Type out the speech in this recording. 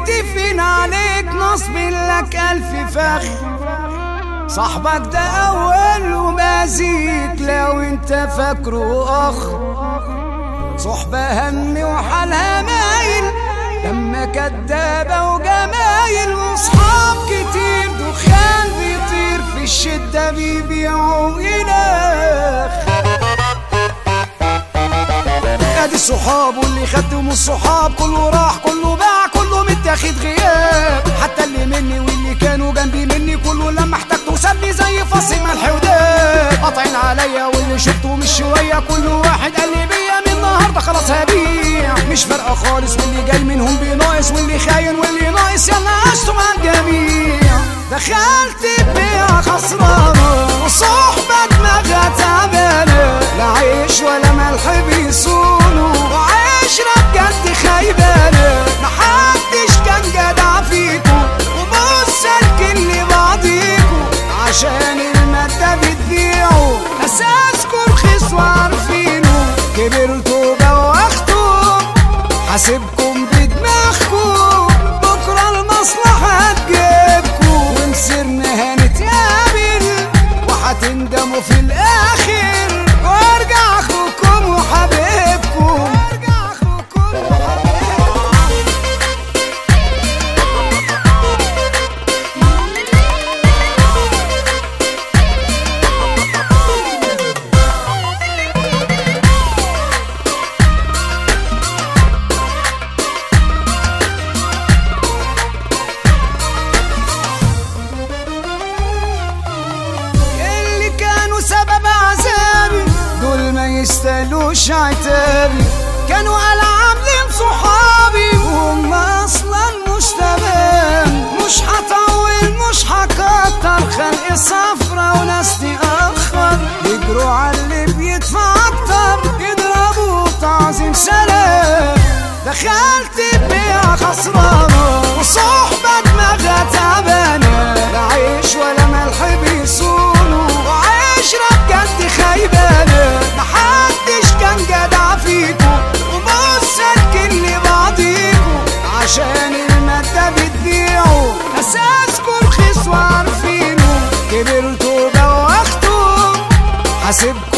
متفقين عليك نصب لك ألف فخ صاحبك ده أول ومازيك لو انت فاكره أخ صحبة هم وحالها مايل لما كدابة وجمايل وصحاب كتير دخان بيطير في الشدة بيبيعوا إله ادي الصحاب واللي خدتهم الصحاب كله راح كله باع كله متاخد غياب حتى اللي مني واللي كانوا جنبي مني كله لما احتجته سابني زي فص ملح وداب قاطعين عليا واللي شفته مش شويه كل واحد قال لي بيا من النهارده خلاص هبيع مش فارقه خالص واللي جاي منهم بناقص واللي خاين واللي ناقص يلا عشتوا مع الجميع دخلت بيع خسرانه وصحبه دماغها تعبانه لا عيش ولا ملح بيصونوا وعشرة بجد خيبانة محدش كان جدع فيكو وبص الكل بعضيكو عشان المادة بتبيعوا أساسكو رخيص وعارفينه كبرتوا بوختوا حاسبكم بدماغكم بكرة المصلحة هتجيبكوا ومسرنا هنتقابل وهتندموا في الآخر وارجع أخوكم وحبيبكم وارجع أخوكم وحبيبكم اللي كانوا سبب عذابي دول ما يستاهلوش عتابي كانوا قال عاملين صحابي وهم اصلا مش تمام مش هطول مش هكتر خلق صفرة وناس تأخر يجروا على اللي بيدفع اكتر يضربوا تعظيم سلام دخلت بيع خسرانة وصحبة دماغها تعبانة لا عيش ولا ملح بيصونوا وعشرة بجد خيبانة محدش كان جدع فيكو وبص الكل بعضيكو عشان المادة بتبيعوا أساسكو رخيص وعارفينه كبرتوا بوختوا حاسبكم